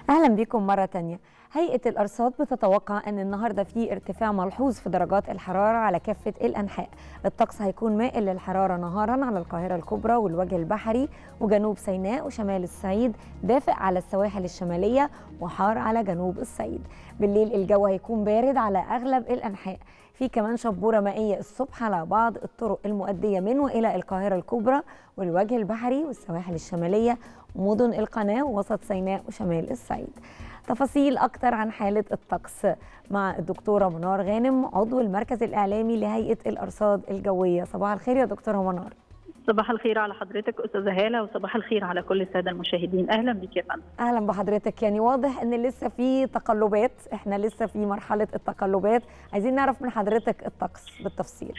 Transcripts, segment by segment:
أهلا بكم مرة تانية هيئة الأرصاد بتتوقع أن النهاردة في ارتفاع ملحوظ في درجات الحرارة على كافة الأنحاء الطقس هيكون مائل للحرارة نهارا على القاهرة الكبرى والوجه البحري وجنوب سيناء وشمال الصعيد دافئ على السواحل الشمالية وحار على جنوب الصعيد بالليل الجو هيكون بارد على أغلب الأنحاء في كمان شبورة مائية الصبح على بعض الطرق المؤدية من وإلى القاهرة الكبرى والوجه البحري والسواحل الشمالية ومدن القناة ووسط سيناء وشمال الصعيد تفاصيل أكتر عن حالة الطقس مع الدكتورة منار غانم عضو المركز الإعلامي لهيئة الأرصاد الجوية صباح الخير يا دكتورة منار صباح الخير على حضرتك استاذه هاله وصباح الخير على كل الساده المشاهدين اهلا بك يا فندم اهلا بحضرتك يعني واضح ان لسه في تقلبات احنا لسه في مرحله التقلبات عايزين نعرف من حضرتك الطقس بالتفصيل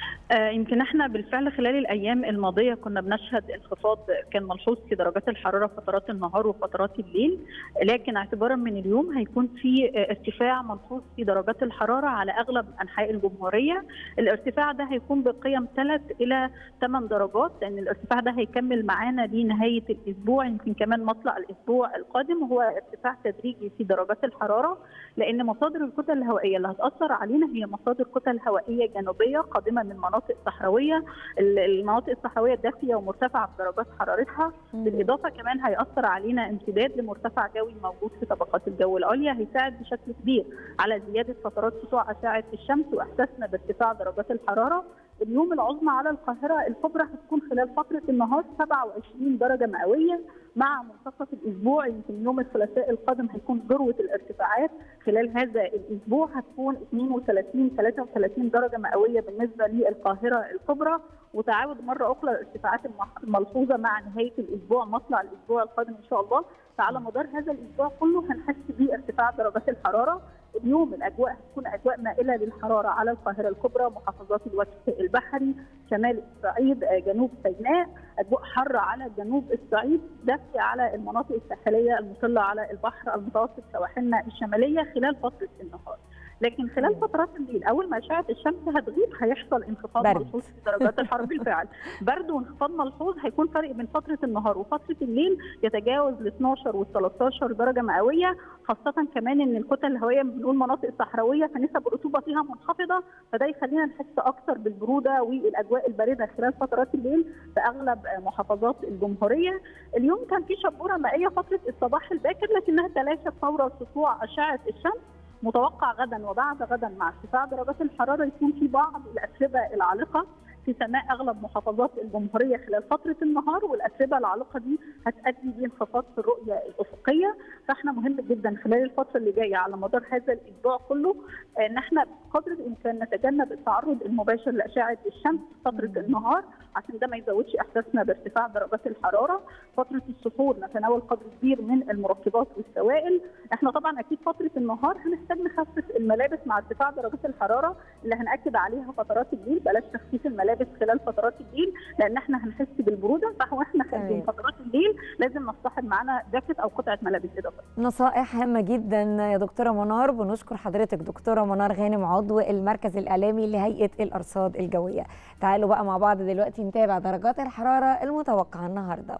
آه يمكن احنا بالفعل خلال الايام الماضيه كنا بنشهد انخفاض كان ملحوظ في درجات الحراره فترات النهار وفترات الليل لكن اعتبارا من اليوم هيكون في ارتفاع ملحوظ في درجات الحراره على اغلب انحاء الجمهوريه الارتفاع ده هيكون بقيم 3 الى 8 درجات لان الارتفاع ده هيكمل معانا لنهايه الاسبوع يمكن كمان مطلع الاسبوع القادم هو ارتفاع تدريجي في درجات الحراره لان مصادر الكتل الهوائيه اللي هتاثر علينا هي مصادر كتل هوائيه جنوبيه قادمه من مناطق صحراويه المناطق الصحراويه الدافيه ومرتفعه في درجات حرارتها بالاضافه كمان هياثر علينا امتداد لمرتفع جوي موجود في طبقات الجو العليا هيساعد بشكل كبير على زياده فترات سطوع اشعه الشمس واحساسنا بارتفاع درجات الحراره اليوم العظمى على القاهرة الكبرى هتكون خلال فترة النهار 27 درجة مئوية مع منتصف الأسبوع يمكن يوم الثلاثاء القادم هيكون ذروة الارتفاعات خلال هذا الأسبوع هتكون 32 33 درجة مئوية بالنسبة للقاهرة الكبرى وتعاود مرة أخرى الارتفاعات الملحوظة مع نهاية الأسبوع مطلع الأسبوع القادم إن شاء الله فعلى مدار هذا الأسبوع كله هنحس بارتفاع درجات الحرارة اليوم الاجواء هتكون اجواء مائله للحراره على القاهره الكبرى محافظات الوجه البحري شمال الصعيد جنوب سيناء اجواء حاره على جنوب الصعيد دافيه على المناطق الساحليه المطله على البحر المتوسط سواحلنا الشماليه خلال فتره النهار لكن خلال فترات الليل اول ما اشعه الشمس هتغيب هيحصل انخفاض ملحوظ في درجات الحراره بالفعل برد وانخفاض ملحوظ هيكون فرق بين فتره النهار وفتره الليل يتجاوز ال 12 وال 13 درجه مئويه خاصه كمان ان الكتل الهوائيه بنقول مناطق صحراويه فنسب الرطوبه فيها منخفضه فده يخلينا نحس اكثر بالبروده والاجواء البارده خلال فترات الليل في اغلب محافظات الجمهوريه اليوم كان في شبوره مائيه فتره الصباح الباكر لكنها تلاشت فور سطوع اشعه الشمس متوقع غدا وبعد غدا مع ارتفاع درجات الحراره يكون في بعض الاتربه العالقه في سماء اغلب محافظات الجمهوريه خلال فتره النهار والاتربه العالقه دي هتؤدي لانخفاض في الرؤيه الافقيه فاحنا مهم جدا خلال الفتره اللي جايه على مدار هذا الاسبوع كله ان احنا بقدر الامكان نتجنب التعرض المباشر لاشعه الشمس فتره النهار عشان ده ما يزودش احساسنا بارتفاع درجات الحراره فتره السحور نتناول قدر كبير من المرطبات والسوائل احنا طبعا اكيد فتره النهار هنحتاج نخفف الملابس مع ارتفاع درجات الحراره اللي هناكد عليها فترات الليل بلاش تخفيف الملابس خلال فترات الليل لان احنا هنحس بالبروده فاحنا خارجين فترات الليل لازم نصطحب معانا جاكيت او قطعه ملابس اضافيه نصائح هامه جدا يا دكتوره منار بنشكر حضرتك دكتوره منار غانم عضو المركز الاعلامي لهيئه الارصاد الجويه تعالوا بقى مع بعض دلوقتي نتابع درجات الحراره المتوقعه النهارده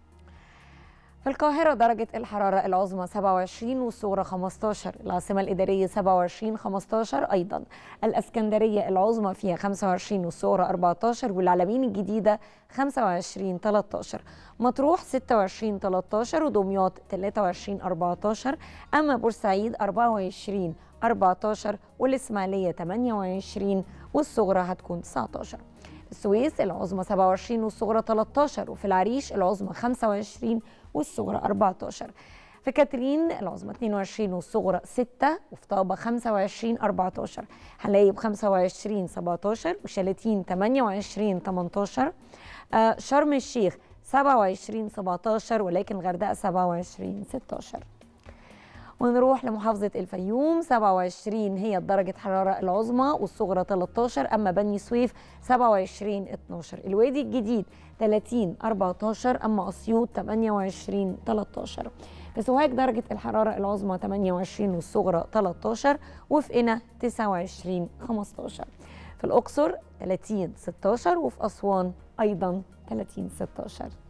في القاهرة درجة الحرارة العظمى 27 والصغرى 15 العاصمة الإدارية 27 15 أيضا الأسكندرية العظمى فيها 25 والصغرى 14 والعلمين الجديدة 25 13 مطروح 26 13 ودمياط 23 14 أما بورسعيد 24 14 والإسماعيلية 28 والصغرى هتكون 19 السويس العظمى 27 والصغرى 13 وفي العريش العظمى 25 والصغرى 14 في كاترين العظمى 22 والصغرى 6 وفي طابة 25 14 حلايب 25 17 وشلاتين 28 18 آه شرم الشيخ 27 17 ولكن غردقة 27 16 ونروح لمحافظة الفيوم 27 هي درجة حرارة العظمى والصغرى 13 أما بني سويف 27 12 الوادي الجديد 30 14 أما أسيوط 28 13 في سوهاج درجة الحرارة العظمى 28 والصغرى 13 وفي قنا 29 15 في الأقصر 30 16 وفي أسوان أيضا 30 16